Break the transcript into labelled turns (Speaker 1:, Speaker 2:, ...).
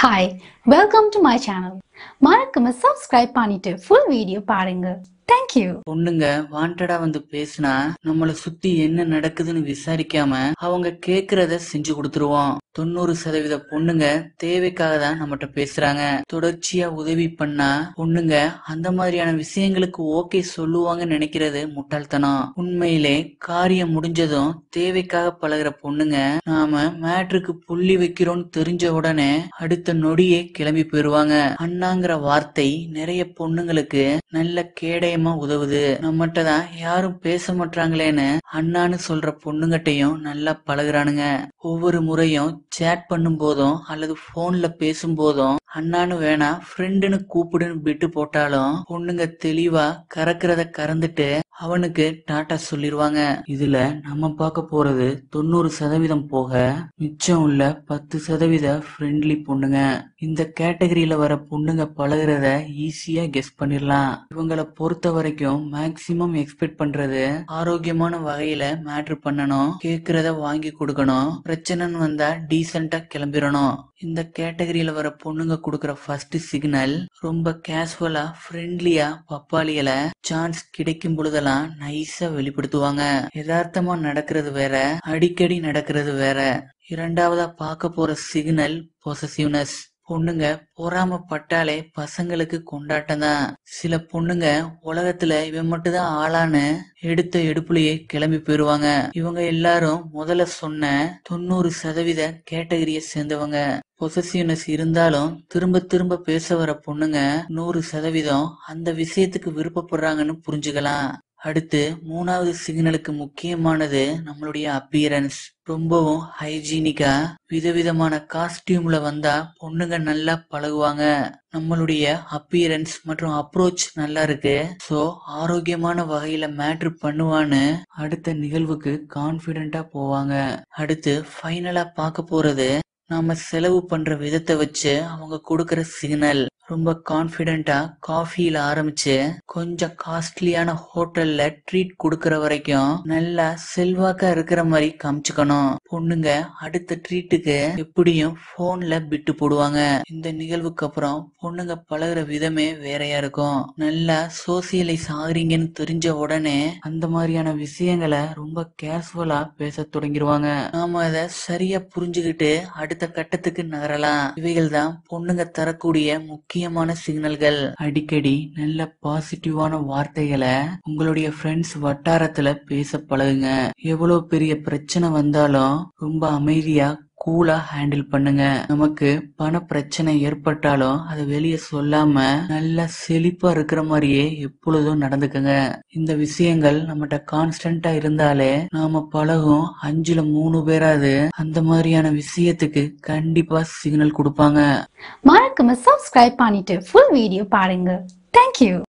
Speaker 1: hi welcome to my channel மறக்காம subscribe பண்ணிட்டு full video பாருங்க தேங்க்யூ
Speaker 2: பொண்ணுங்க வாண்டடா வந்து பேசினா நம்மள சுத்தி என்ன நடக்குதுன்னு விசாரிக்காம அவங்க கேக்குறத செஞ்சு கொடுத்துருவோம் தொண்ணூறு சதவீத பொண்ணுங்க தேவைக்காக தான் நம்மகிட்ட பேசுறாங்க தொடர்ச்சியா உதவி பண்ணா பொண்ணுங்க அந்த மாதிரியான விஷயங்களுக்கு ஓகே சொல்லுவாங்கன்னு நினைக்கிறது முட்டாள்தனம் உண்மையிலே காரியம் முடிஞ்சதும் தேவைக்காக பழகுற பொண்ணுங்க நாம மேட்ருக்கு புள்ளி வைக்கிறோம்னு தெரிஞ்ச உடனே அடுத்த நொடியே கிளம்பி போயிருவாங்க அண்ணாங்கிற வார்த்தை நிறைய பொண்ணுங்களுக்கு நல்ல கேடயமா உதவுது நம்மகிட்ட தான் யாரும் பேச மாட்டாங்களேன்னு அண்ணான்னு சொல்ற பொண்ணுங்கட்டையும் நல்லா பழகுறானுங்க ஒவ்வொரு முறையும் சேட் பண்ணும் போதும் அல்லது போன்ல பேசும் போதும் அண்ணான்னு வேணா ஃப்ரெண்டுன்னு கூப்பிடுன்னு விட்டு போட்டாலும் பொண்ணுங்க தெளிவா கறக்கிறத கறந்துட்டு அவனுக்கு டாட்டா சொல்லிருவாங்க இதுல நம்ம பார்க்க போறது தொண்ணூறு சதவீதம் போக மிச்சம் உள்ள பத்து சதவீத ஃப்ரெண்ட்லி பொண்ணுங்க இந்த கேட்டகரியில வர பொண்ணுங்க பழகுறத ஈஸியா கெஸ் பண்ணிடலாம் இவங்களை பொறுத்த வரைக்கும் மேக்சிமம் எக்ஸ்பெக்ட் பண்றது ஆரோக்கியமான வகையில மேட்ரு பண்ணணும் கேக்குறத வாங்கி கொடுக்கணும் பிரச்சனைன்னு வந்தா டீசெண்டா கிளம்பிடணும் இந்த கேட்டகரியில வர பொண்ணுங்க கொடுக்கற ஃபர்ஸ்ட் சிக்னல் ரொம்ப கேஷுவலா ஃப்ரெண்ட்லியா பப்பாளிகளை சான்ஸ் கிடைக்கும் பொழுதெல்லாம் நைஸா வெளிப்படுத்துவாங்க யதார்த்தமா நடக்கிறது வேற அடிக்கடி நடக்கிறது வேற இரண்டாவதா பார்க்க போற சிக்னல் பொசசிவ்னஸ் பொண்ணுங்க பொறாமப்பட்டாலே பசங்களுக்கு கொண்டாட்டம் தான் சில பொண்ணுங்க உலகத்துல இவன் மட்டும் தான் ஆளான்னு எடுத்த எடுப்புலயே கிளம்பி போயிருவாங்க இவங்க எல்லாரும் முதல்ல சொன்ன தொண்ணூறு சதவீத கேட்டகரியை சேர்ந்தவங்க பொசசிவ்னஸ் இருந்தாலும் திரும்ப திரும்ப பேச வர பொண்ணுங்க நூறு சதவீதம் அந்த விஷயத்துக்கு விருப்பப்படுறாங்கன்னு புரிஞ்சுக்கலாம் அடுத்து மூணாவது சிக்னலுக்கு முக்கியமானது நம்மளுடைய அப்பியரன்ஸ் ரொம்பவும் ஹைஜீனிக்கா விதவிதமான காஸ்டியூம்ல வந்தா பொண்ணுங்க நல்லா பழகுவாங்க நம்மளுடைய அப்பியரன்ஸ் மற்றும் அப்ரோச் நல்லா இருக்கு சோ ஆரோக்கியமான வகையில மேட்ரு பண்ணுவான்னு அடுத்த நிகழ்வுக்கு கான்பிடென்டா போவாங்க அடுத்து ஃபைனலா பார்க்க போறது நாம செலவு பண்ற விதத்தை வச்சு அவங்க கொடுக்கற சிக்னல் ரொம்ப கான்பிடென்டா காஃபில ஆரம்பிச்சு கொஞ்சம் காஸ்ட்லியான ஹோட்டல்ல ட்ரீட் கொடுக்கற வரைக்கும் நல்லா செல்வாக்கா இருக்கிற மாதிரி காமிச்சுக்கணும் பொண்ணுங்க அடுத்த ட்ரீட்டுக்கு எப்படியும் போன்ல பிட்டு போடுவாங்க இந்த நிகழ்வுக்கு அப்புறம் பொண்ணுங்க பழகுற விதமே வேறையா இருக்கும் நல்லா சோசியலைஸ் ஆகுறீங்கன்னு தெரிஞ்ச உடனே அந்த மாதிரியான விஷயங்களை ரொம்ப கேஷுவலா பேச தொடங்கிருவாங்க நாம அதை சரியா புரிஞ்சுக்கிட்டு அடுத்த கட்டத்துக்கு நகரலாம் இவைகள் தான் பொண்ணுங்க தரக்கூடிய முக்கியமான சிக்னல்கள் அடிக்கடி நல்ல பாசிட்டிவான வார்த்தைகளை உங்களுடைய ஃப்ரெண்ட்ஸ் வட்டாரத்துல பேச பழகுங்க எவ்வளவு பெரிய பிரச்சனை வந்தாலும் ரொம்ப அமைதியா கூலா ஹேண்டில் பண்ணுங்க நமக்கு பண பிரச்சனை ஏற்பட்டாலும் அதை வெளியே சொல்லாம நல்லா செழிப்பா இருக்கிற மாதிரியே எப்பொழுதும் நடந்துக்கங்க இந்த விஷயங்கள் நம்மகிட்ட கான்ஸ்டன்டா இருந்தாலே நாம பழகும் அஞ்சுல மூணு பேராது அந்த மாதிரியான விஷயத்துக்கு கண்டிப்பா சிக்னல் கொடுப்பாங்க
Speaker 1: மறக்காம சப்ஸ்கிரைப் பண்ணிட்டு ஃபுல் வீடியோ பாருங்க தேங்க்யூ